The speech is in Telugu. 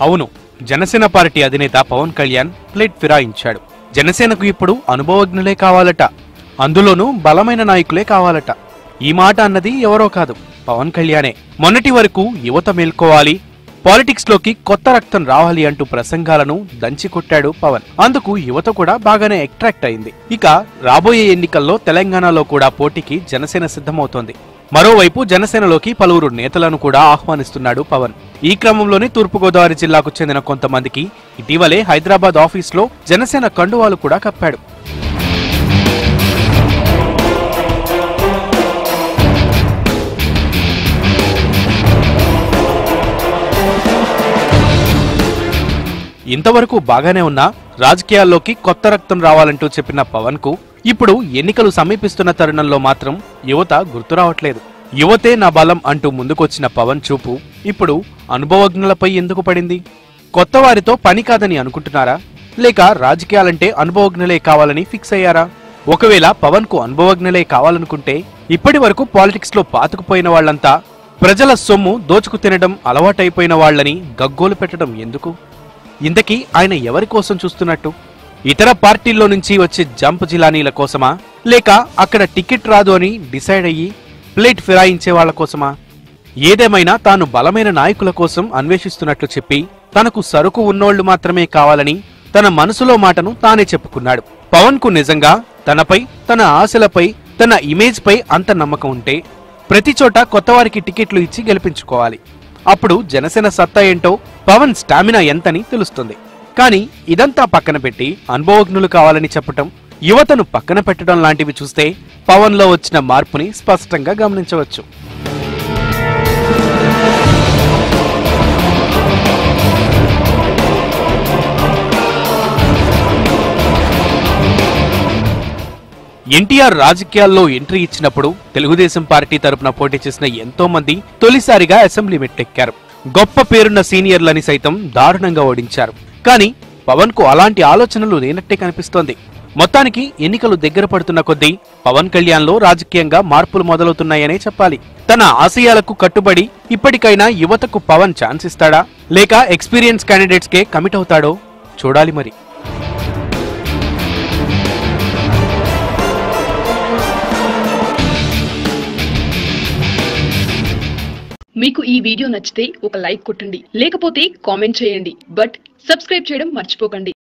అవును జనసేన పార్టీ అధినేత పవన్ కళ్యాణ్ ప్లేట్ ఫిరాయించాడు జనసేనకు ఇప్పుడు అనుభవజ్ఞులే కావాలట అందులోనూ బలమైన నాయకులే కావాలట ఈ మాట అన్నది ఎవరో కాదు పవన్ కళ్యాణే మొన్నటి వరకు యువత మేల్కోవాలి పాలిటిక్స్ లోకి కొత్త రక్తం రావాలి అంటూ ప్రసంగాలను దంచికొట్టాడు పవన్ అందుకు యువత కూడా బాగానే అట్రాక్ట్ అయింది ఇక రాబోయే ఎన్నికల్లో తెలంగాణలో కూడా పోటీకి జనసేన సిద్ధమవుతోంది మరోవైపు జనసేనలోకి పలువురు నేతలను కూడా ఆహ్వానిస్తున్నాడు పవన్ ఈ క్రమంలోనే తూర్పుగోదావరి జిల్లాకు చెందిన కొంతమందికి ఇటీవలే హైదరాబాద్ ఆఫీస్లో జనసేన కండువాలు కూడా కప్పాడు ఇంతవరకు బాగానే ఉన్నా రాజకీయాల్లోకి కొత్త రక్తం రావాలంటూ చెప్పిన పవన్ కు ఇప్పుడు ఎన్నికలు సమీపిస్తున్న తరుణంలో మాత్రం యువత గుర్తు రావట్లేదు యువతే నా బలం అంటూ ముందుకొచ్చిన పవన్ చూపు ఇప్పుడు అనుభవజ్ఞులపై ఎందుకు పడింది కొత్త వారితో పని కాదని అనుకుంటున్నారా లేక రాజకీయాలంటే అనుభవజ్ఞులే కావాలని ఫిక్స్ అయ్యారా ఒకవేళ పవన్ కు అనుభవజ్ఞులే కావాలనుకుంటే ఇప్పటి వరకు పాలిటిక్స్ లో పాతుకుపోయిన వాళ్ళంతా ప్రజల సొమ్ము దోచుకు తినడం అలవాటైపోయిన వాళ్ళని గగ్గోలు పెట్టడం ఎందుకు ఇంతకీ ఆయన ఎవరి కోసం చూస్తున్నట్టు ఇతర పార్టీల్లో నుంచి వచ్చే జంప్ జిలానీల కోసమా లేక అక్కడ టికెట్ రాదు అని డిసైడ్ అయ్యి ప్లేట్ ఫిరాయించే వాళ్ళ కోసమా ఏదేమైనా తాను బలమైన నాయకుల కోసం అన్వేషిస్తున్నట్లు చెప్పి తనకు సరుకు ఉన్నోళ్లు మాత్రమే కావాలని తన మనసులో మాటను తానే చెప్పుకున్నాడు పవన్ కు నిజంగా తనపై తన ఆశలపై తన ఇమేజ్ పై అంత నమ్మకం ఉంటే ప్రతి చోట కొత్తవారికి టికెట్లు ఇచ్చి గెలిపించుకోవాలి అప్పుడు జనసేన సత్తా ఏంటో పవన్ స్టామినా ఎంతని తెలుస్తుంది కానీ ఇదంతా పక్కన పెట్టి అనుభవజ్ఞులు కావాలని చెప్పటం యువతను పక్కన పెట్టడం లాంటివి చూస్తే పవన్ లో వచ్చిన మార్పుని స్పష్టంగా గమనించవచ్చు ఎన్టీఆర్ రాజకీయాల్లో ఎంట్రీ ఇచ్చినప్పుడు తెలుగుదేశం పార్టీ తరపున పోటీ చేసిన ఎంతో మంది తొలిసారిగా అసెంబ్లీ మెట్టెక్కారు గొప్ప పేరున్న సీనియర్లని సైతం దారుణంగా ఓడించారు కానీ పవన్ కు అలాంటి ఆలోచనలు లేనట్టే కనిపిస్తోంది మొత్తానికి ఎన్నికలు దగ్గర పడుతున్న కొద్దీ పవన్ కళ్యాణ్ లో రాజకీయంగా మార్పులు మొదలవుతున్నాయనే చెప్పాలి తన ఆశయాలకు కట్టుబడి ఇప్పటికైనా యువతకు పవన్ ఛాన్స్ ఇస్తాడా లేక ఎక్స్పీరియన్స్ క్యాండిడేట్స్ కే కమిట్ అవుతాడో చూడాలి మరి మీకు ఈ వీడియో నచ్చితే ఒక లైక్ కొట్టండి లేకపోతే కామెంట్ చేయండి బట్ సబ్స్క్రైబ్ చేయడం మర్చిపోకండి